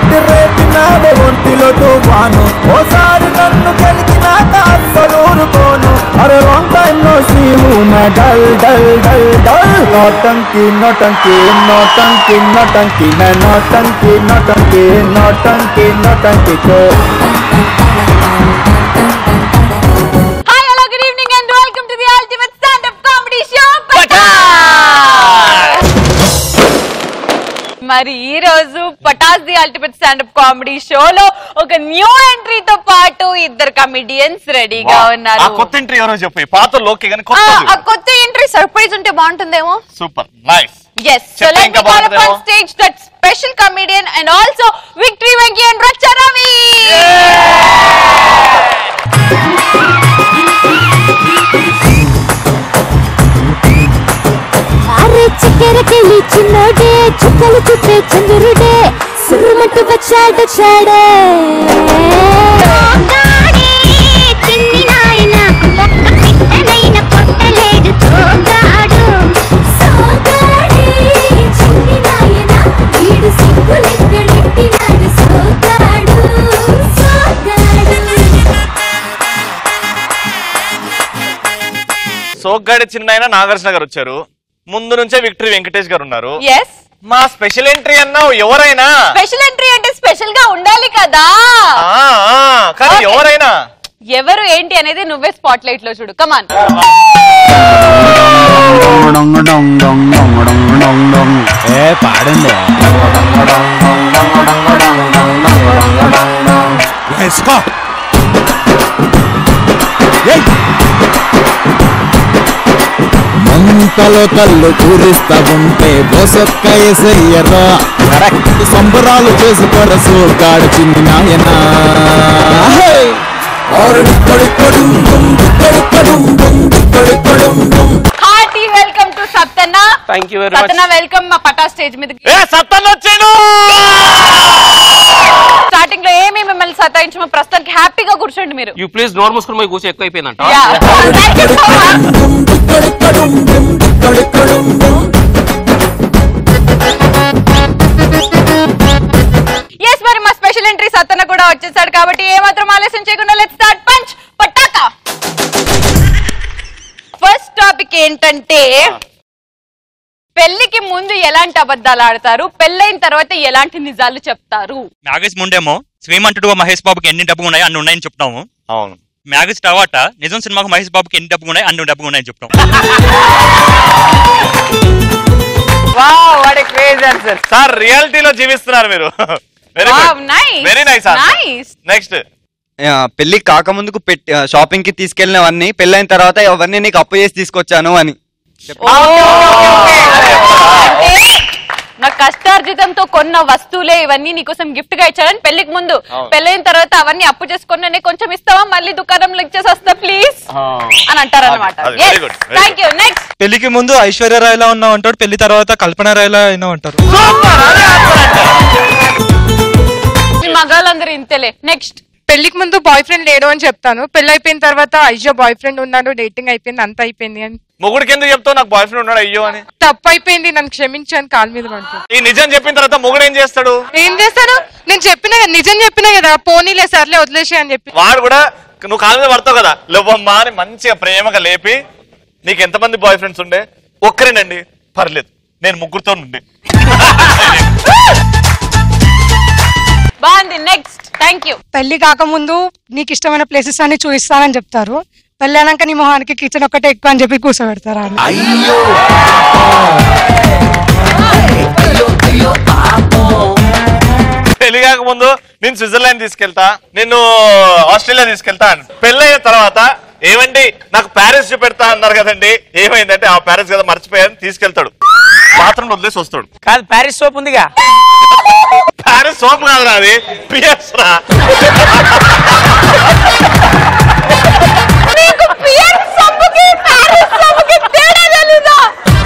పెట్టి రేపినావే ఒంటిలో తుఫాను ఓసారి నన్ను గెలిచినాక అస్సలు ఊరుకోను అరే లాంగ్ టైం నో సీవు నా డల్ డల్ డల్ డల్ నోటంకి నోటంకి నోటంకి నోటంకి నా నోటంకి నోటంకి నోటంకి నోటంకి కో hi hello good evening and welcome to the ultimate stand up comedy show మరి ఈ రోజు Patas the ultimate standup comedy షోలో ఒక న్యూ ఎంట్రీతో పాటు ఇద్దరు కమిడియన్స్ రెడీగా ఆ ఉన్నారు కొత్త ఎంట్రీ ఎవరో చెప్పి పాత లోకే కానీ ఆ, కొత్త ఆ కొత్త ఎంట్రీ సర్ప్రైజ్ ఉంటే బాగుంటుందేమో సూపర్ నైస్ ఎస్ సో చెప్పు లెట్ ఇంకా మీ కాల్ అప్ ఆన్ బాగుంటుందేమో. Stage that special comedian and also victory Venky and Raccha Ravi అరే చక్కెరకెళ్ళి చిన్నోడే చుక్కలు చుట్టే చంద్రుడే సురుమంటూ వచ్చాడు చాడే చిన్ని నాయన ఒక్క పిట్టనైన కొట్టలేడు తోగాడు సోగాడే చిన్ని నాయన వీడు సిగ్గులెక్కడెట్టినాడు సోగాడు సోగాడు సోగ్గాడి చిన్న నాగార్జున గారు వచ్చారు ముందు నుంచే విక్టరీ వెంకటేష్ గారు ఉన్నారు ఎస్ మా స్పెషల్ ఎంట్రీ అన్నావు ఎవరైనా స్పెషల్ ఎంట్రీ అంటే స్పెషల్ గా ఉండాలి కదా ఆ, ఆ, కానీ Okay. ఎవరైనా ఎవరు ఏంటి అనేది నువ్వే స్పాట్ లైట్ లో చూడు కమాన్ ఏ పాడండి వేసుకో మంటలో కళ్ళు పూరిస్తా ఉంటే బొసొక్క ఎసయ్యరా సంబరాలు చేసుకోర సోగాడు చిన్ని నాయనా hearty welcome to Saptanna thank you very much Saptanna welcome మా పటా స్టేజ్ మీదకి ఏ సత్తన్ వచ్చాను స్టార్టింగ్ లో ఏమి మిమ్మల్ని సతాయించమో ప్రస్తుతానికి హ్యాపీగా కూర్చోండి మీరు యూ ప్లీజ్ నోర్ మూసుకుని పోయి కూర్చో ఎక్కువ అయిపోయిందంట Yeah. Thank you so much. Yes, మరి మా స్పెషల్ ఎంట్రీ సత్తన్న కూడా వచ్చేసాడు కాబట్టి ఏమాత్రం ఆలస్యం చేయకుండా let start punch Pataka first topic ఏంటంటే పెళ్లికి ముందు ఎలాంటి అబద్ధాలు ఆడతారు పెళ్ళైన తర్వాత ఎలాంటి నిజాలు చెప్తారు మ్యాగజ్ ముండేమో శ్రీమంతుడు మహేష్ బాబుకి ఎన్ని డబ్బులు ఉన్నాయి అన్ని ఉన్నాయని చెప్తాము అవును మ్యాగజ్ తర్వాత నిజం సినిమాకు మహేష్ బాబుకి ఎన్ని డబ్బులు ఉన్నాయి అన్ని డబ్బులు ఉన్నాయని చెప్తాం సార్ రియాలిటీలో జీవిస్తున్నారు మీరు very Wow, good nice. Very nice Nice. Next ఆ, పెళ్లి కాకముందుకు పెట్టి ఆ, షాపింగ్ కి తీసుకెళ్ళినవన్నీ పెళ్ళైన తర్వాత అవన్నీ నీకు అప్పు చేసి తీసుకొచ్చాను అని అంటే నా కష్టార్జితంతో కొన్న వస్తువులే ఇవన్నీ నీకోసం గిఫ్ట్ గా ఇచ్చాడని పెళ్లికి ముందు పెళ్ళైన తర్వాత అవన్నీ అప్పు చేసుకుని కొంచెం ఇస్తావా మళ్ళీ దుకాణంలో ఇచ్చేసి వస్తా ప్లీజ్ అని అంటారు అనమాట అది very good, very thank you next పెళ్లికి ముందు ఐశ్వర్య రాయ్లా ఉన్నావు అంటాడు పెళ్లి తర్వాత కల్పన రాయ్లా అయినా అంటారు మీ మగాళ్ళందరూ ఇంతేలే నెక్స్ట్ పెళ్లికి ముందు బాయ్ ఫ్రెండ్ లేడు అని చెప్తాను పెళ్లి అయిపోయిన తర్వాత అయ్యో బాయ్ ఫ్రెండ్ ఉన్నాడు డేటింగ్ అయిపోయింది అంత అయిపోయింది అని మొగుడికి ఎందుకు చెప్తావు నాకు బాయ్ ఫ్రెండ్ ఉన్నాడు అయ్యో అని తప్పు అయిపోయింది నన్ను క్షమించాను కాలు మీద పడుతుంది ఈ నిజం చెప్పిన తర్వాత మొగుడు ఏం చేస్తాడు ఏం చేస్తాను నేను చెప్పిన కదా, నిజం చెప్పిన కదా పోనీలే సర్లే వదిలేసే అని చెప్పి వాడు కూడా నువ్వు కాళ్ళ మీద పడతావు కదా లేవమ్మా అని మంచిగా ప్రేమగా లేపి నీకు ఎంతమంది బాయ్ ఫ్రెండ్స్ ఉండే ఒక్కరేనండి పర్లేదు నేను ముగ్గురుతో ఉండే బాగుంది నెక్స్ట్ థ్యాంక్ యూ పెళ్లి కాకముందు నీకు ఇష్టమైన ప్లేసెస్ అన్ని చూపిస్తానని చెప్తారు పెళ్ళైనాక నీ మొహానికి కిచెన్ ఒక్కటే ఎక్కువ అని చెప్పి కూర్చోబెడతారు అని పెళ్లి కాక ముందు నేను స్విట్జర్లాండ్ తీసుకెళ్తా నిన్ను ఆస్ట్రేలియా తీసుకెళ్తా అని పెళ్ళైన తర్వాత ఏమండి నాకు ప్యారిస్ చూపెడతా అన్నారు కదండి ఏమైందంటే ఆ ప్యారిస్ కదా మర్చిపోయాను తీసుకెళ్తాడు బాత్రూమ్ వదిలేసి వస్తాడు కాదు ప్యారిస్ సోప్ ఉందిగా ప్యారిస్ సోప్ కాదురా అది పిఎస్ రా మీకు పియర్ సబ్బుకి ప్యారిస్ సబ్బుకి తేడా తెలీదా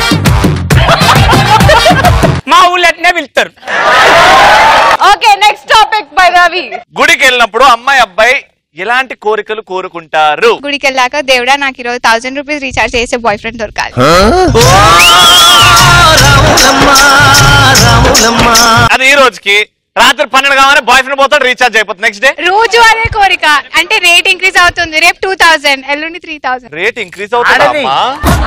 మా ఊళ్ళో అట్నే పిలుస్తారు okay next topic by Ravi గుడికి వెళ్ళినప్పుడు అమ్మాయి అబ్బాయి ఎలాంటి కోరికలు కోరుకుంటారు గుడికి వెళ్ళాక దేవుడా నాకు ఈరోజు థౌసండ్ రూపీస్ రీఛార్జ్ చేసే బాయ్ ఫ్రెండ్ దొరకాలి అది ఈ రోజుకి రాత్రి పన్నెండు కావాలి బాయ్ ఫ్రెండ్ పోతాడు రీఛార్జ్ అయిపోతుంది నెక్స్ట్ డే రోజు అదే కోరిక అంటే రేట్ ఇంక్రీజ్ అవుతుంది రేపు టూ థౌసండ్ ఎల్లుండి త్రీ థౌసండ్ రేట్ ఇంక్రీజ్ అవుతుంది ఆడది. అమ్మా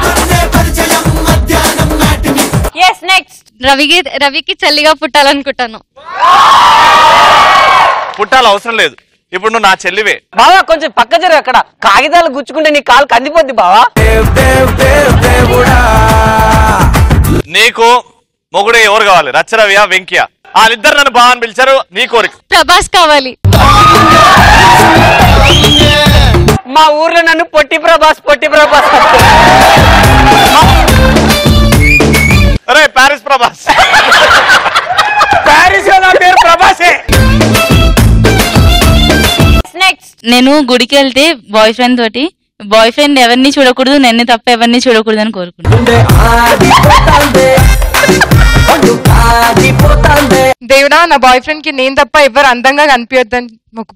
ఎస్ నెక్స్ట్ రవికి రవికి చల్లిగా పుట్టాలనుకుంటాను పుట్టాలి అవసరం లేదు ఇప్పుడు నువ్వు నా చెల్లివే బావా కొంచెం పక్క జరుగు అక్కడ కాగితాలు గుచ్చుకుంటే నీ కాలు కందిపోద్ది బావా నీకు మొగుడు ఎవరు కావాలి రచ్చరవియా వెంకియా వాళ్ళిద్దరు నన్ను బాగా పిలిచారు నీ కోరిక ప్రభాస్ కావాలి మా ఊర్లో నన్ను పొట్టి ప్రభాస్ పొట్టి ప్రభాస్ అరే ప్యారిస్ ప్రభాస్ ప్యారిస్ లో నా పేరు ప్రభాసే నెక్స్ట్ నేను గుడికి వెళ్తే బాయ్ ఫ్రెండ్ తోటి బాయ్ ఫ్రెండ్ ఎవరిని చూడకూడదు నన్ను తప్ప ఎవరిని చూడకూడదు అని కోరుకుంటున్నాను దేవుడా నా బాయ్ ఫ్రెండ్ కి నేను తప్ప ఎవరు అందంగా కనిపించొద్దని మొక్కు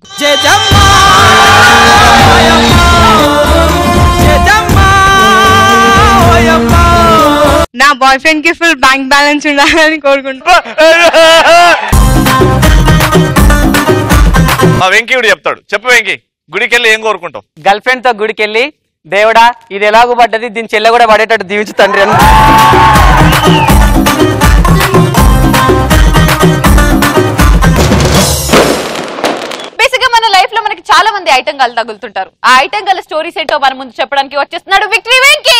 నా బాయ్ ఫ్రెండ్ కి ఫుల్ బ్యాంక్ బ్యాలెన్స్ ఉండాలని కోరుకుంటా మా వెంకీయుడు చెప్తాడు చెప్పు వెంకీ గుడికి వెళ్ళి ఏం కోరుకుంటావు గర్ల్ ఫ్రెండ్ తో గుడికి వెళ్ళి దేవుడా ఇది ఎలాగో పడ్డది దీని చెల్లె కూడా పడేటట్టు దీవించు తండ్రి అని బేసిక్ గా మన లైఫ్ లో మనకి చాలా మంది ఐటమ్ గాలు తగులుతుంటారు ఆ ఐటమ్ గల స్టోరీస్ ఏంటో మన ముందు చెప్పడానికి వచ్చేస్తున్నాడు విక్టరీ వెంకీ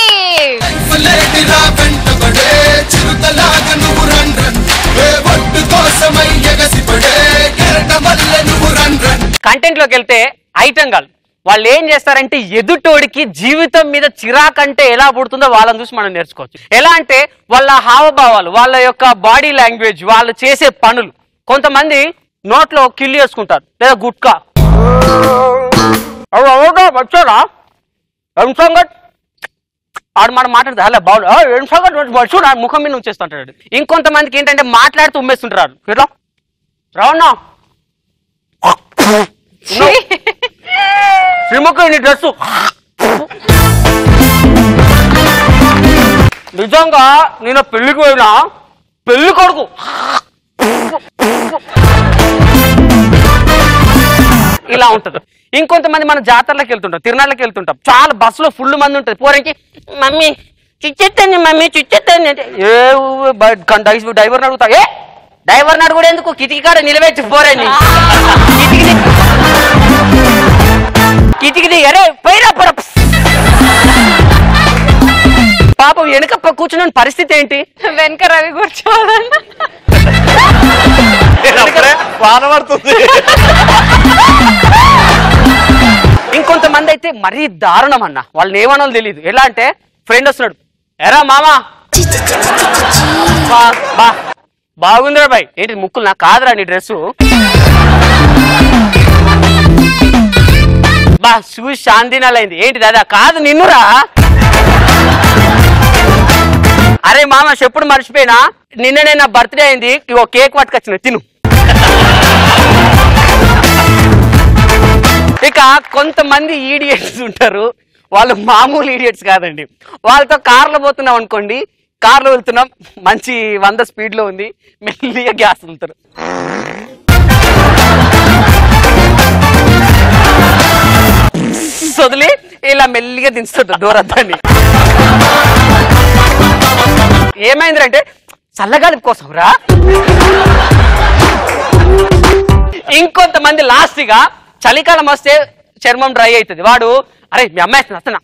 కంటెంట్ లోకి వెళ్తే ఐటమ్ గల్ వాళ్ళు ఏం చేస్తారంటే ఎదుటోడికి జీవితం మీద చిరాకంటే ఎలా పుడుతుందో వాళ్ళని చూసి మనం నేర్చుకోవచ్చు ఎలా అంటే వాళ్ళ హావభావాలు వాళ్ళ యొక్క బాడీ లాంగ్వేజ్ వాళ్ళు చేసే పనులు కొంతమంది నోట్లో కిల్లి వేసుకుంటారు లేదా గుట్కా అవ్వ, అవునా, వచ్చాడా ఏం సంగతి ఆడు మనం మాట్లాడితే అలా బాగుండు "ఆ, ఏం సంగతి వచ్చి చూడు ఆ ముఖం మీద ఉంచేస్తుంటాడు ఇంకొంతమందికి ఏంటంటే మాట్లాడుతూ ఉమ్మేస్తుంటారు ఇట్లా రావణా శ్రీముఖ నీ డ్రెస్ నిజంగా నేను పెళ్లికి పోయినా పెళ్లి కొడుకు ఇలా ఉంటది ఇంకొంతమంది మన జాతరలకు వెళ్తుంటాం తిరునాళ్ళకి వెళ్తుంటాం చాలా బస్సులో ఫుల్ మంది ఉంటుంది పోరానికి మమ్మీ చిచ్చెత్తండి మమ్మీ చిచ్చెత్తండి అంటే ఏ ఊ- బ- కన్- డై- డ్రైవర్ని అడుగుతా ఏ డ్రైవర్ని అడుగుడు ఎందుకు కిటికీ కాడ నిలబెట్టి పోరండి కిటికీ కిటికీ అరే పోయిరా పొర పాపం వెనుక ప- కూర్చున్న పరిస్థితి ఏంటి వెనక రవి కూర్చోవాలన్న అప్పుడే వాన పడుతుంది ఇంకొంతమంది అయితే మరీ దారుణం అన్న వాళ్ళని ఏమనాలో తెలియదు ఎలా అంటే ఫ్రెండ్ వస్తున్నాడు ఎరా మామా బా బా బాగుందిరా బాయ్ ఏంటి ముక్కులు నాకు కాదురా నీ డ్రెస్సు బా చూసి శాంతినాలైంది ఏంటి దాదా కాదు నిన్నురా అరే మామ చెప్పుడు మర్చిపోయినా నిన్ననే నా బర్త్డే అయింది ఇగో కేక్ పట్టుకొచ్చిన తిను ఇక కొంతమంది ఈడియట్స్ ఉంటారు వాళ్ళు మామూలు ఈడియట్స్ కాదండి వాళ్ళతో కార్లో పోతున్నాం అనుకోండి కార్లో వెళ్తున్నాం మంచి వంద స్పీడ్ లో ఉంది మెల్లిగా గ్యాస్ వెళ్తారు వదిలి ఇలా మెల్లిగా దించుతుంటారు దూరద్దాన్ని ఏమైందంటే చల్లగాలి కోసం రా ఇంకొంతమంది లాస్ట్ గా చలికాలం వస్తే చర్మం డ్రై అవుతుంది వాడు అరే మీ అమ్మాయి వస్తుంది, వస్తున్నా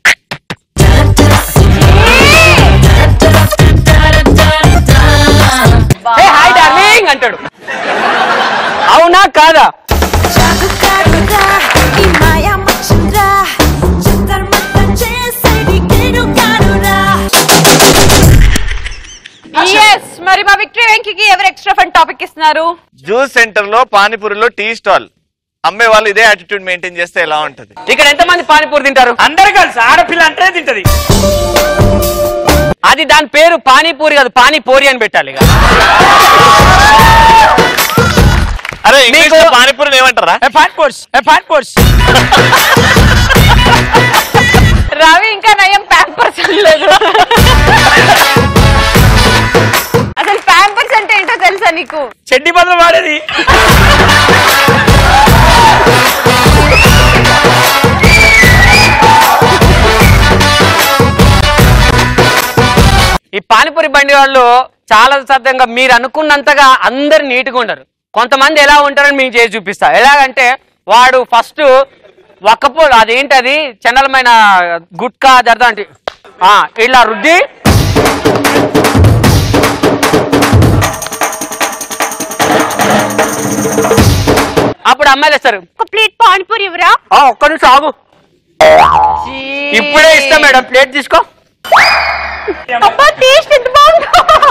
"Hey, hi darling" అంటాడు అవునా కాదా ఎస్ మరి మా విక్టరీ వెంకీకి ఎవరు ఎక్స్ట్రా ఫన్ టాపిక్ ఇస్తున్నారు జ్యూస్ సెంటర్ లో పానీపూరిలో టీ స్టాల్ అమ్మే వాళ్ళు ఇదే యాటిట్యూడ్ మెయింటైన్ చేస్తే ఎలా ఉంటది ఇక్కడ ఎంతమంది పానీపూరి తింటారు అందరు కలిసి ఆడపిల్ల అంటే తింటది అది దాని పేరు పానీపూరి కాదు పానీపూరి అని పెట్టాలి ఇక. అరే ఇంగ్లీష్ లో పానీపూరిని ఏమంటారా పాన్పోర్స్ పాన్పోర్స్ రవి ఇంకా నయం ప్యాంపర్స్ లేదు అసలు ప్యాంపర్స్ అంటే ఏంటో తెలుసా తెలుసా నీకు చెడ్డి బదులు వాడేది ఈ పానీపూరి బండి వాళ్ళు చాలా సత్యంగా మీరు అనుకున్నంతగా అందరు నీట్గా ఉంటారు కొంతమంది ఎలా ఉంటారని మీకు చేసి చూపిస్తా ఎలాగంటే వాడు ఫస్ట్ ఒక్కపోడు అదేంటది చండలమైన గుట్కా జర్దా అంటే ఆ, ఇలా రుద్ది అప్పుడు అమ్మాయిలు ఇస్తారు ఒక ప్లేట్ పానీపూరి ఇవ్వరా "ఆ, ఒక్క నిమిషం ఆగు ఇప్పుడే ఇస్తాం మేడం ప్లేట్ తీసుకో అబ్బా టేస్ట్ ఎంత బాగుందో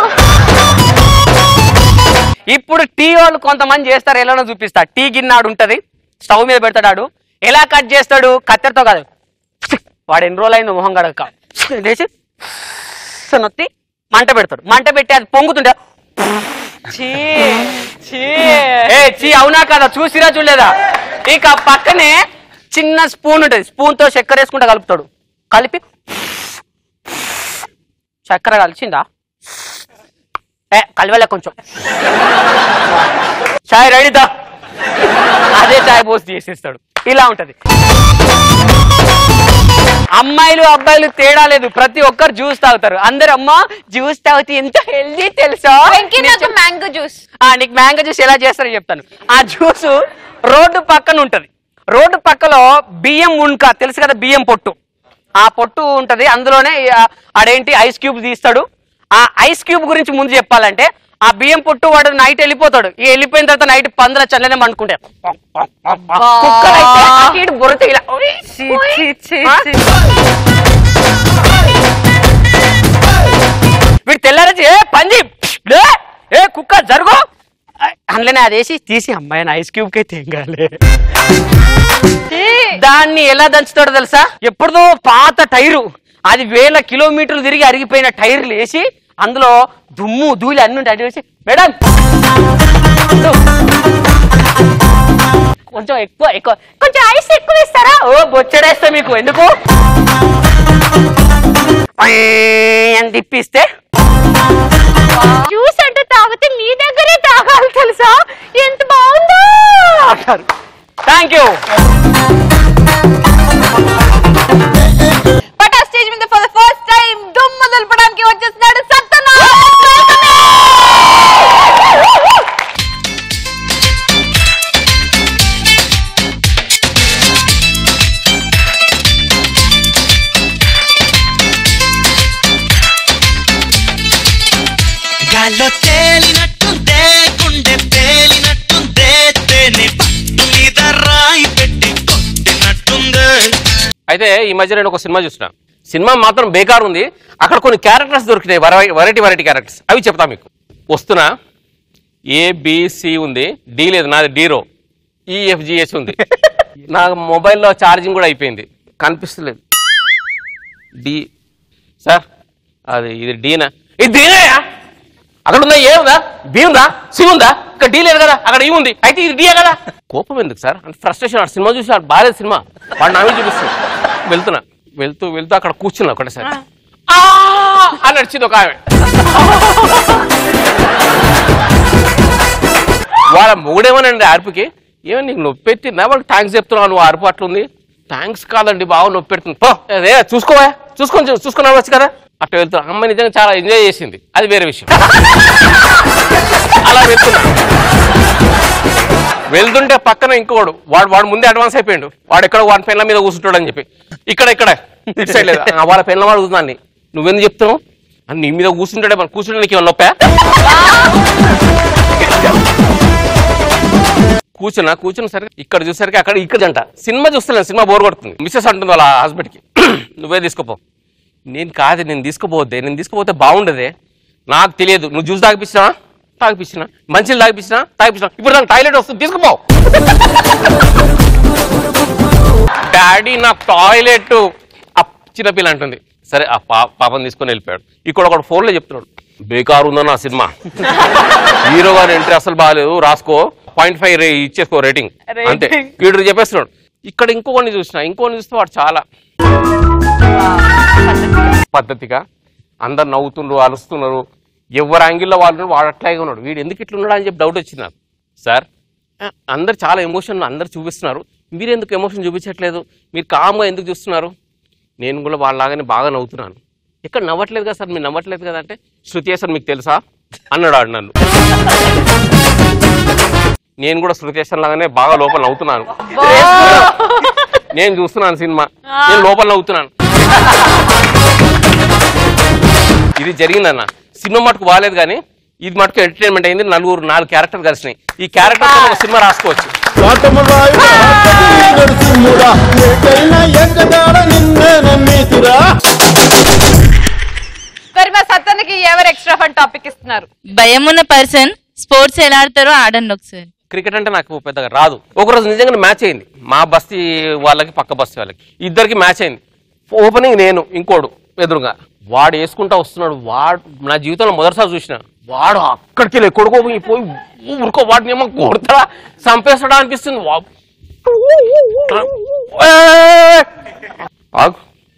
ఇప్పుడు టీ వాళ్ళు కొంతమంది చేస్తారు ఎలానో చూపిస్తా టీ గిన్నాడు ఉంటది స్టవ్ మీద పెడతాడు ఆడు ఎలా కట్ చేస్తాడు కత్తెరతో కాదు వాడు ఎన్ని రోజులు అయింది మొహం గడక లేచి నొత్తి మంట పెడతాడు మంట పెట్టి అది పొంగుతుంటే ఏ చీ అవునా కదా చూసిరా చూడలేదా ఇక పక్కనే చిన్న స్పూన్ ఉంటుంది స్పూన్ తో చక్కెర వేసుకుంటా కలుపుతాడు కలిపి చక్కెర కలిసిందా ఏ కలవలే కొంచెం చాయ్ రెడీదా అదే చాయ్ పోసి చేసేస్తాడు ఇలా ఉంటది అమ్మాయిలు అబ్బాయిలు తేడా లేదు ప్రతి ఒక్కరు జ్యూస్ తాగుతారు అందరు అమ్మ జ్యూస్ తాగితే ఎంత హెల్దీ తెలుసా వెంకీ నాకు మ్యాంగో జ్యూస్ ఆ, నీకు మ్యాంగో జ్యూస్ ఎలా చేస్తారో చెప్తాను ఆ జ్యూస్ రోడ్డు పక్కన ఉంటది రోడ్డు పక్కలో బియ్యం ఉన్క తెలుసు కదా బియ్యం పొట్టు ఆ పొట్టు ఉంటది అందులోనే ఆ- ఆడేంటి ఐస్ క్యూబ్ తీస్తాడు ఆ ఐస్ క్యూబ్ గురించి ముందు చెప్పాలంటే ఆ బియ్యం పొట్టు వాడు నైట్ వెళ్ళిపోతాడు ఈ వెళ్ళిపోయిన తర్వాత నైట్ పందుల చల్లనే పండుకుంటే కుక్కలు అయితే అటు ఇటు బొరత ఇలా ఆ? వీడు తెల్లారచి ఏ పంది లే ఏ కుక్క జరుగు అందులోనే అదేసి తీసి అమ్మాయి ఐస్ క్యూబ్ కి తెంగాలి దాన్ని ఎలా దంచుతాడో తెలుసా ఎప్పుడుదో పాత టైరు అది వేల కిలోమీటర్లు తిరిగి అరిగిపోయిన టైర్లు వేసి అందులో దుమ్ము ధూళి అన్ని ఉంటాయి అది వేసి మేడం కొంచెం ఎక్కువ ఎక్కువ కొంచెం ఐస్ ఎక్కువ ఇస్తారా ఓ బొచ్చడేస్తా మీకు ఎందుకు పై అని తిప్పిస్తే జ్యూస్ అంటే తాగితే మీ దగ్గరే తాగాలి తెలుసా ఎంత బాగుందో అంటారు థ్యాంక్ యూ బట్ ఆ స్టేజ్ మీద ఫర్ ద ఫస్ట్ టైం దుమ్ము దులపడానికి వచ్చేస్తున్నాడు సత్తనా గాల్లో తేలినట్టుందే గుండె పేలినట్టుందే తేనె పట్టు మీద రాయి పెట్టి కొట్టినట్టుందే అయితే ఈ మధ్య నేను ఒక సినిమా చూసిన సినిమా మాత్రం బేకార్ ఉంది అక్కడ కొన్ని క్యారెక్టర్స్ దొరికినాయి వెరైటీ వెరైటీ క్యారెక్టర్స్ అవి చెప్తా మీకు వస్తున్నా ఏ బిసి ఉంది డి లేదు నాది డీరో ఈఎఫ్జిఎస్ ఉంది నా మొబైల్లో ఛార్జింగ్ కూడా అయిపోయింది కనిపిస్తలేదు డి సార్ అది ఇది డీనా ఇది డీనాయా అక్కడ ఉందా ఏ ఉందా బి ఉందా సి ఉందా ఇక్కడ డీ లేదు కదా అక్కడ ఈ ఉంది అయితే ఇది డియే కదా కోపం ఎందుకు సార్ అంటే ఫ్రస్ట్రేషన్ ఆ సినిమా చూసి వాడు బాగాలేదు సినిమా వాడు నా మీద చూపిస్తుంది వెళ్తున్నా వెళ్తూ వెళ్తూ అక్కడ కూర్చున్నా ఒకటేసారి "ఆ!" అని నడిచింది ఒక ఆమె వాళ్ళ మొగుడేమోనండి అరుపుకి ఏమో నీకు నొప్పి పెట్టిందా వాళ్ళకి థ్యాంక్స్ చెప్తున్నావు నువ్వు అరుపు అట్లుంది థ్యాంక్స్ కాదండి బాగా నొప్పి పెడుతుంది పో అదే చూసుకోవా చూసుకొని చూ- చూసుకొని అవ్వచ్చు కదా అట్లా వెళ్తున్నా అమ్మాయి నిజంగా చాలా ఎంజాయ్ చేసింది అది వేరే విషయం అలా వెళ్తున్నా వెళ్తుంటే పక్కన ఇంకోడు వాడు వాడు ముందే అడ్వాన్స్ అయిపోయాడు వాడు ఎక్కడ వాడి పెన్ల మీద కూర్చుంటాడు అని చెప్పి ఇక్కడ ఇక్కడ ఇటు సైడ్ లేదు ఆ, వాళ్ళ పెన్ల వాడు కూర్చున్నాను నువ్వెందుకు చెప్తావు అని నీ మీద కూర్చుంటాడే మరి కూర్చుంటే నీకు ఏమన్నా నొప్పా కూర్చున్నా కూర్చున్న సరే ఇక్కడ చూసరికి అక్కడ ఇక్కడ జంట సినిమా చూస్తలేను సినిమా బోర్ కొడుతుంది మిస్సెస్ అంటుంది వాళ్ళ హస్బెండ్కి నువ్వే తీసుకోపో నేను కాదు నేను తీసుకుపోవద్దే నేను తీసుకుపోతే బాగుండదే నాకు తెలియదు నువ్వు జ్యూస్ తాగిపించినా తాగిపించినా మంచిలు తాగిపించినా తాగిపించినా ఇప్పుడు నాకు టాయిలెట్ వస్తుంది తీసుకుపో డాడీ నాకు టాయిలెట్ ఆ చిన్నపిల్ల అంటుంది సరే ఆ పా పాపని తీసుకొని వెళ్ళిపోయాడు ఇక్కడ ఒకడు ఫోన్లో చెప్తున్నాడు బేకారు ఉందో నా సినిమా హీరో గారి ఎంట్రీ అసలు బాగాలేదు రాసుకో పాయింట్ ఫైవ్ ఇచ్చేసుకో రేటింగ్ అంతే వీడు చెప్పేస్తున్నాడు ఇక్కడ ఇంకొకరిని చూసిన ఇంకొకరిని చూస్తే వాడు చాలా పద్ధతిగా అందరు నవ్వుతుండ్రు అరుస్తున్నారు ఎవరు యాంగిల్లో వాళ్ళు వాడు అట్లాగే ఉన్నాడు వీడు ఎందుకు ఇట్లా ఉన్నాడు అని చెప్పి డౌట్ వచ్చింది నాకు సార్ ఆ, అందరు చాలా ఎమోషన్ అందరు చూపిస్తున్నారు మీరు ఎందుకు ఎమోషన్ చూపించట్లేదు మీరు కామ్గా ఎందుకు చూస్తున్నారు నేను కూడా వాళ్ళలాగానే బాగా నవ్వుతున్నాను ఎక్కడ నవ్వట్లేదు కదా సార్ మీరు నవ్వట్లేదు కదా అంటే శృతి సార్ మీకు తెలుసా అన్నాడు ఆడు నన్ను నేను కూడా శృతి లాగానే బాగా లోపల నవ్వుతున్నాను నేను చూస్తున్నాను సినిమా నేను లోపల నవ్వుతున్నాను ఇది జరిగిందన్న సినిమా మటుకు బాగాలేదు కానీ ఇది మటుకు ఎంటర్టైన్మెంట్ అయింది నలుగురు నాలుగు క్యారెక్టర్ కలిసినాయి ఈ క్యారెక్టర్ ఒక సినిమా రాసుకోవచ్చు నరసింహుడా ఏకైనా ఎక్కడాడ నిన్నే నమ్మితిరా మరి మా సత్తానికి ఎవరు ఎక్స్ట్రా ఫన్ టాపిక్ ఇస్తున్నారు భయం ఉన్న పర్సన్ స్పోర్ట్స్ ఎలా ఆడతారో ఆడండి ఒకసారి క్రికెట్ అంటే నాకు పెద్దగా రాదు ఒకరోజు నిజంగా మ్యాచ్ అయింది మా బస్తీ వాళ్ళకి పక్క బస్తీ వాళ్ళకి ఇద్దరికి మ్యాచ్ అయింది ఓపెనింగ్ నేను ఇంకోడు ఎదురుగా వాడు వేసుకుంటా వస్తున్నాడు వాడు నా జీవితంలో మొదటిసారి చూసిన వాడు అక్కడికి వెళ్ళి కొడుకో పోయి ఊరుకో వాడిని ఏమో కొడతాడా చంపేస్తాడా అనిపిస్తుంది వా- ఏయ్! ఆగు.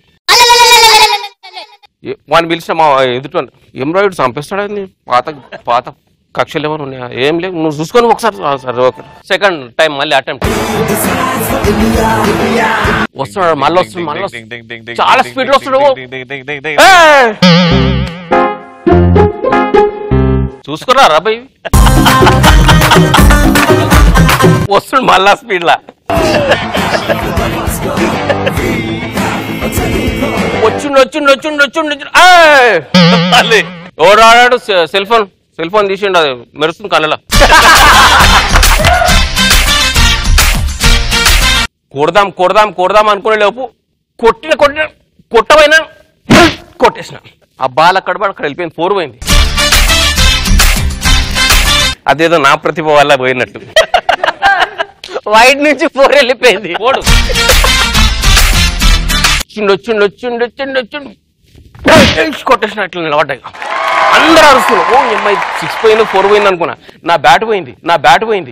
ఏ- వాడిని పిలిచిన మా ఎదుట ఏం రాయుడు చంపేస్తాడని పాత పాత కక్షలు ఏమైనా ఉన్నాయా ఏం లేవు నువ్వు చూసుకొని ఒకసారి రా సార్ ఓకే సెకండ్ టైం మళ్ళీ అటెంప్ట్ వస్తున్నాడు మళ్ళీ వస్తున్నాడు మళ్ళీ వస్తున్నాడు. చాలా స్పీడ్ లో వస్తున్నాడు ఏయ్! చూసుకురా రాబాయ్ వస్తున్నాడు మళ్ళా స్పీడ్ లా వచ్చిండు వచ్చిండు వచ్చిండు వచ్చిండు వచ్చిండు. ఏయ్! మళ్ళీ ఎవడు ఆడాడు సె- సెల్ ఫోన్ సెల్ ఫోన్ తీసిండు అది మెరుస్తుంది కళ్ళలో కొడదాం కొడదాం కొడదాం అనుకునే లోపు కొట్టిన కొట్టిన కొట్టమైనా కొట్టేసిన ఆ బాల్ అక్కడ పడి అక్కడ వెళ్ళిపోయింది ఫోర్ పోయింది అదేదో నా ప్రతిభ వల్ల పోయినట్టు వైడ్ నుంచి ఫోర్ వెళ్ళిపోయింది ఓడు వచ్చిండు వచ్చిండు వచ్చిండు వచ్చిండు వచ్చిండు కొట్టేసినట్లు నిలబడ్డాయి అందరూ అరుస్తున్నారు ఓ అమ్మాయి సిక్స్ పోయింది ఫోర్ పోయింది అనుకున్నా నా బ్యాట్ పోయింది నా బ్యాట్ పోయింది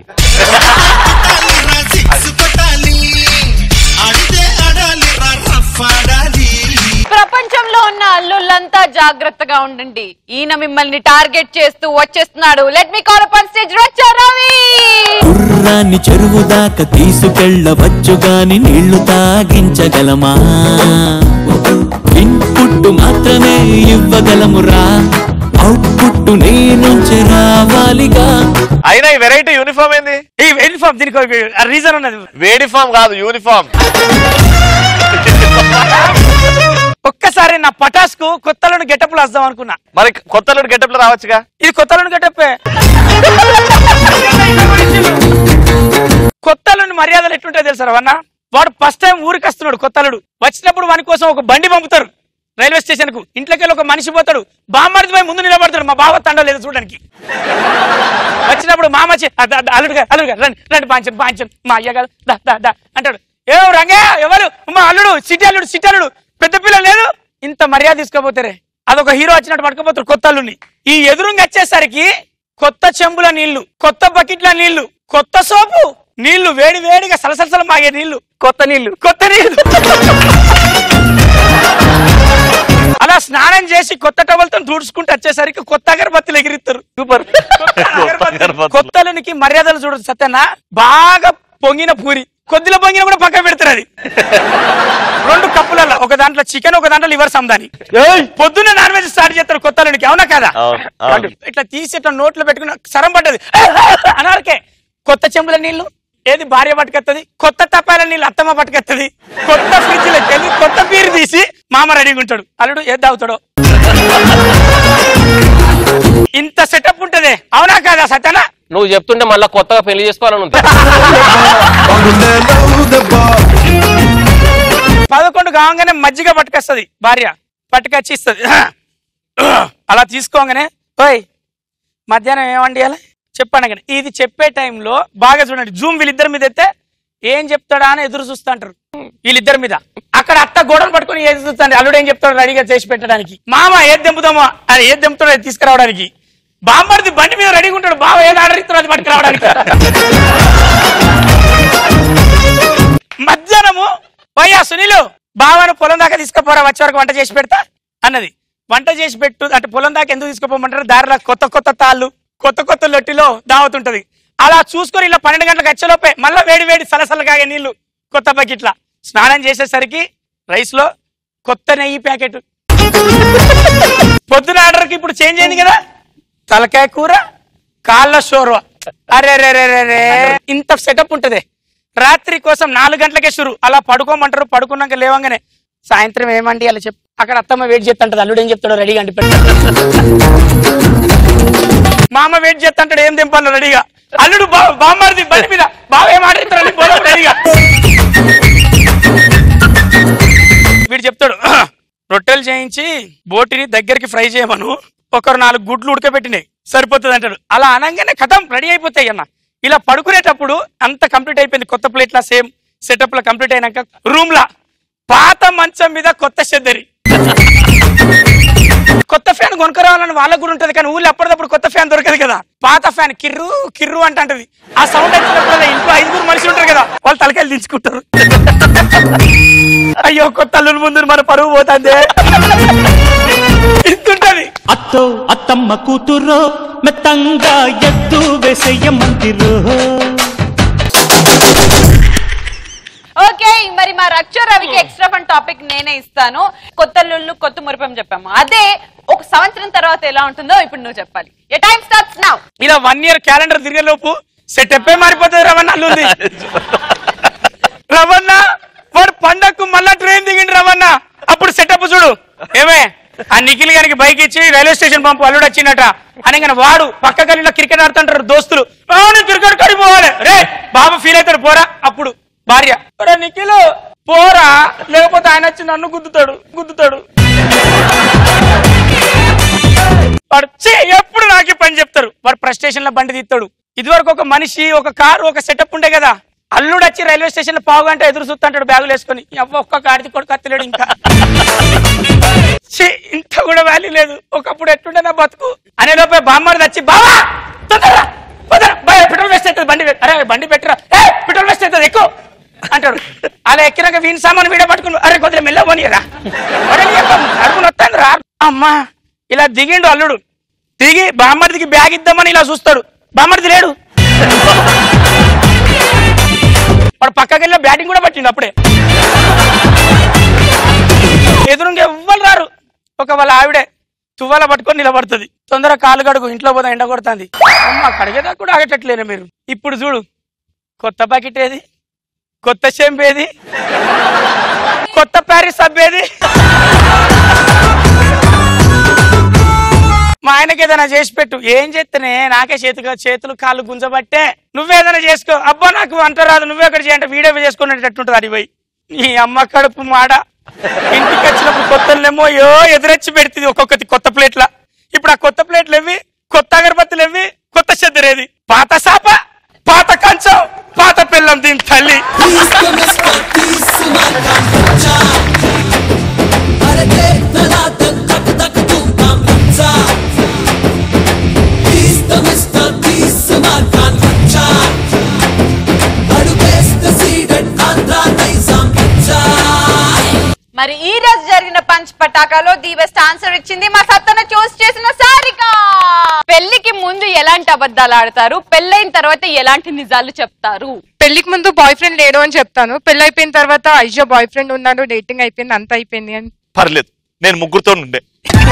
ప్రపంచంలో ఉన్న అల్లుళ్ళంతా జాగ్రత్తగా ఉండండి ఈయన మిమ్మల్ని టార్గెట్ చేస్తూ వచ్చేస్తున్నాడు let me call up stage Raccha Ravi గుర్రాన్ని చెరువు దాకా తీసుకెళ్ళవచ్చు గాని నీళ్లు తాగించగలమా ఇన్పుట్ మాత్రమే ఇవ్వగలమురా అవుట్పుట్ నీ నుంచి రావాలిగా అయినా ఈ వెరైటీ యూనిఫామ్ ఏంది ఈ యూనిఫామ్ దీనికి రీజన్ ఉన్నది వేడిఫామ్ కాదు యూనిఫామ్ ఒక్కసారి నా పటాస్ కు కొత్తలను గెటప్లు వద్దాం అనుకున్నా మరి కొత్తలుడు గెటప్ లో రావచ్చుగా ఇది కొత్తలను గెటప్పే కొత్తలను మర్యాదలు ఎట్లుంటాయి తెలుసా రవన్న వాడు ఫస్ట్ టైం ఊరికి వస్తున్నాడు కొత్తలుడు వచ్చినప్పుడు వాని కోసం ఒక బండి పంపుతారు రైల్వే స్టేషన్ కు ఇంట్లోకి వెళ్ళి ఒక మనిషి పోతాడు బామ్మడిది పోయి ముందు నిలబడతాడు మా బావ తండ లేదు చూడడానికి వచ్చినప్పుడు మామ వచ్చి, "ఆ, దా, దా, అల్లుడుగా అల్లుడుగా రండి రండి పాంచన్ పాంచన్ మా అయ్య గారు దా దా దా అంటాడు ఏ రంగయ్య ఎవరు మా అల్లుడు సిటీ అల్లుడు సిటీ అల్లుడు పెద్ద పిల్ల లేదు ఇంత మర్యాద తీసుకోపోతారే అదొక హీరో వచ్చినట్టు పట్టుకోపోతారు కొత్త అల్లుని ఈ ఎదురుంగా వచ్చేసరికి కొత్త చెంబుల నీళ్లు కొత్త బకెట్ల నీళ్లు కొత్త సోపు నీళ్లు వేడి వేడిగా సలసలసల మాగే నీళ్లు కొత్త నీళ్లు కొత్త నీళ్లు అలా స్నానం చేసి కొత్త టవల్తో తుడుచుకుంటూ వచ్చేసరికి కొత్త అగరబత్తులు ఎగిరిస్తారు సూపర్ కొత్తలనికి మర్యాదలు చూడదు సత్యన్న బాగా పొంగిన పూరి కొద్దిలో పొంగిన కూడా పక్క పెడతారు అది రెండు కప్పులలో ఒక దాంట్లో చికెన్ ఒక దాంట్లో లివర్ సందాని పొద్దున్న నాన్ వెజ్ స్టార్ట్ చేస్తారు కొత్తలనికి అవునా కదా అవును, అవును. ఇట్లా తీసి ఇట్లా నోట్లో పెట్టుకుని సరం పడ్డది అనారకే కొత్త చెంబుల నీళ్లు ఏది భార్య పట్టుకెత్తది కొత్త తప్పాల నీళ్ళు అత్తమ్మ పట్టుకెత్తది కొత్త ఫ్రిడ్జ్ వెళ్ళి కొత్త బీరు తీసి మామ రెడీగా ఉంటాడు అల్లుడు ఏది తాగుతాడో ఇంత సెటప్ ఉంటది అవునా కాదా సత్యనా నువ్వు చెప్తుంటే మళ్ళీ కొత్తగా పెళ్లి చేసుకోవాలని ఉంది పదకొండు కాగానే మజ్జిగ పట్టుకొస్తుంది భార్య పట్టుకొచ్చి ఇస్తుంది అలా తీసుకోగానే ఓయ్ మధ్యాహ్నం ఏమండి అలా చెప్పండి కానీ ఇది చెప్పే టైంలో బాగా చూడండి జూమ్ వీళ్ళిద్దరి మీద ఎత్తే ఏం చెప్తాడా అని ఎదురు చూస్తా అంటారు వీళ్ళిద్దరి మీద అక్కడ అత్త గోడలు పట్టుకొని ఏది చూస్తాండి అల్లుడు ఏం చెప్తాడు రెడీగా చేసి పెట్టడానికి మామ ఏది దెంపుతామో అది ఏది దెంపుతాడో అది తీసుకురావడానికి బామ్మడిది బండి మీద రెడీగా ఉంటాడు బావ ఏది ఆర్డర్ ఇస్తాడో అది పట్టుకురావడానికి మధ్యాహ్నము పోయా సునీలు బావను పొలం దాకా తీసుకుపోరా వచ్చే వరకు వంట చేసి పెడతా అన్నది వంట చేసి పెట్టు అంటే పొలం దాకా ఎందుకు తీసుకుపోమంటారు దారిలో కొత్త కొత్త తాళ్ళు కొత్త కొత్త లొట్టిలో దావతుంటది అలా చూసుకొని ఇలా పన్నెండు గంటలకు వచ్చేలోపే మళ్ళీ వేడి వేడి సలసల కాగే నీళ్లు కొత్త బకెట్ల స్నానం చేసేసరికి రైస్ లో కొత్త నెయ్యి ప్యాకెట్ పొద్దున ఆర్డర్కి ఇప్పుడు చేంజ్ అయింది కదా తలకాయ కూర కాళ్ళ షోర్వా అరే రే రే రే రే ఇంత సెటప్ ఉంటది రాత్రి కోసం నాలుగు గంటలకే షురు అలా పడుకోమంటారు పడుకున్నాక లేవంగానే సాయంత్రం ఏమండి అలా చెప్పు అక్కడ అత్తమ్మ వెయిట్ చేస్తుంటది అల్లుడు ఏం చెప్తాడో రెడీగా అంటే మా అమ్మ వెయిట్ చేస్తుంటాడు ఏం దింపాలో రెడీగా అల్లుడు బా బామ్మడిది బండి మీద బావ ఏం ఆడిస్తాడు పోదాం రెడీగా వీడు చెప్తాడు రొట్టెలు చేయించి బోటిని దగ్గరికి ఫ్రై చేయమను ఒకరు నాలుగు గుడ్లు ఉడకబెట్టినాయి సరిపోతుంది అంటాడు అలా అనగానే కథం రెడీ అయిపోతాయి అన్న ఇలా పడుకునేటప్పుడు అంత కంప్లీట్ అయిపోయింది కొత్త ప్లేట్లా సేమ్ సెటప్ లా కంప్లీట్ అయినాక రూమ్ లా పాత మంచం మీద కొత్త చెద్దరి కొత్త ఫ్యాన్ కొనుక్కరావాలని వాళ్ళకు కూడా ఉంటది కానీ ఊళ్ళో అప్పటిదప్పుడు కొత్త ఫ్యాన్ దొరకదు కదా పాత ఫ్యాన్ కిర్రు కిర్రు అంటది ఆ సౌండ్ వచ్చినప్పుడు ఇంట్లో ఐదుగురు మనిషి ఉంటారు కదా వాళ్ళు తలకాయలు దించుకుంటారు అయ్యో కొత్త అల్లుల ముందు మన పరువు పోతుంది ఇంతుంటది అత్తో అత్తమ్మ కూతురో మెత్తంగా ఎత్తు వేసేయమంతిరో ఓకే మరి మా రక్ష రవికి ఎక్స్ట్రా ఫన్ టాపిక్ నేనే ఇస్తాను కొత్త లుల్లు కొత్త మురిపం చెప్పాము అదే ఒక సంవత్సరం తర్వాత ఎలా ఉంటుందో ఇప్పుడు నువ్వు చెప్పాలి ఏ టైం స్టార్ట్స్ నౌ ఇలా వన్ ఇయర్ క్యాలెండర్ తిరిగే లోపు సెటప్ మారిపోతుంది రవణ అల్లుంది రవణ వాడు పండక్కు మళ్ళా ట్రైన్ దిగిండు రవణ అప్పుడు సెటప్ చూడు ఏమే ఆ నిఖిల్ గారికి బైక్ ఇచ్చి రైల్వే స్టేషన్ పంపు అల్లుడు వచ్చిందట అనగానే వాడు పక్క గల్లీలో క్రికెట్ ఆడుతుంటారు దోస్తులు "ఆ, నేను క్రికెట్ కడి పోవాలి రే బాబు ఫీల్ అవుతాడు పోరా అప్పుడు భార్య "ఒరే నిఖిల్ పోరా లేకపోతే ఆయన వచ్చి నన్ను గుద్దుతాడు గుద్దుతాడు వాడు "ఛీ, ఎప్పుడు నాకే పని చెప్తారు వాడు ఫ్రస్ట్రేషన్ లో బండి తీస్తాడు ఇదివరకు ఒక మనిషి ఒక కారు ఒక సెటప్ ఉండే కదా అల్లుడు వచ్చి రైల్వే స్టేషన్ లో పావు గంట ఎదురు చూస్తుంటాడు బ్యాగులు వేసుకొని అవ్వ ఒక్క గాడిది కూడా కత్తలేడు ఇంకా ఛీ, ఇంత కూడా వాల్యూ లేదు ఒకప్పుడు ఎట్టుండే నా బతుకు అనే లోపే బామ్మడి వచ్చి బావా తొందరరా, తొందరరా, బా, పెట్రోల్ వేస్ట్ అవుతుంది బండి పెట్టు." అరే బండి పెట్టరా ఏ పెట్రోల్ వేస్ట్ అవుతుంది ఎక్కువ అంటాడు అలా ఎక్కినాక వీని సామాన్ వీడే పట్టుకుని అరే కొద్దిగా మెల్ల పోనీయరా అడుగుని వస్తాను రా అమ్మా ఇలా దిగిండు అల్లుడు దిగి బామ్మడిదికి బ్యాగ్ ఇద్దామని ఇలా చూస్తాడు బామ్మడిది లేడు వాడు పక్కకి వెళ్ళి బ్యాటింగ్ కూడా పట్టిండు అప్పుడే ఎదురుగా ఎవ్వరు రారు ఒక వాళ్ళ ఆవిడే తువ్వాల పట్టుకొని నిలబడుతుంది తొందర కాలు గడుగు ఇంట్లో పోదా ఎండ కొడుతుంది అమ్మ కడిగేదా కూడా ఆగేటట్లేరు మీరు ఇప్పుడు చూడు కొత్త బకెట్ ఏది కొత్త చెంపు ఏది కొత్త ప్యారిస్ సబ్ ఏది మా ఆయనకి ఏదైనా చేసి పెట్టు ఏం చేస్తేనే నాకే చేతిగా చేతులు కాళ్ళు గుంజబట్టే నువ్వేదైనా చేసుకో అబ్బా నాకు వంట రాదు నువ్వే ఒకటి చేయంటే వీడియో చేసుకునేటట్టుంటది అది పోయి నీ అమ్మ కడుపు మాడ ఇంటికి వచ్చినప్పుడు కొత్తలేమో యో ఎదురొచ్చి పెడుతుంది ఒక్కొక్కటి కొత్త ప్లేట్ల ఇప్పుడు ఆ కొత్త ప్లేట్లు ఎవి కొత్త అగరబత్తులు ఎవి కొత్త చెద్దరేది పాత సాప పాత కంచం పాత పిల్లం దీని తల్లి మరి ఈ రోజు జరిగిన పంచ్ పటాకాలో ది బెస్ట్ ఆన్సర్ ఇచ్చింది మా సత్తన చూస్ చేసిన సారిక పెళ్లికి ముందు ఎలాంటి అబద్ధాలు ఆడతారు పెళ్ళైన తర్వాత ఎలాంటి నిజాలు చెప్తారు పెళ్లికి ముందు బాయ్ ఫ్రెండ్ లేడు అని చెప్తాను పెళ్లి అయిపోయిన తర్వాత అయ్యో బాయ్ ఫ్రెండ్ ఉన్నాడు డేటింగ్ అయిపోయింది అంత అయిపోయింది అని పర్లేదు నేను ముగ్గురుతో ఉండే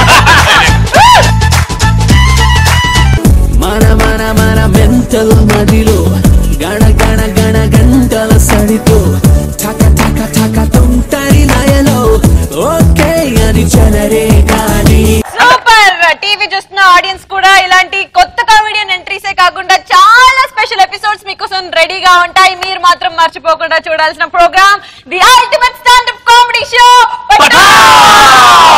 మన మన మన మెంటల్ మదిలో గణ గణ గణ గంటల సడితో ఠక ఠక ఠక తుంటరి లయలో ఓకే అని చలరే కానీ సూపర్ టీవీ చూస్తున్న ఆడియన్స్ కూడా ఇలాంటి కొత్త కామెడియన్ ఎంట్రీసే కాకుండా చాలా స్పెషల్ ఎపిసోడ్స్ మీకోసం రెడీగా ఉంటాయి మీరు మాత్రం మర్చిపోకుండా చూడాల్సిన program the ultimate standup comedy show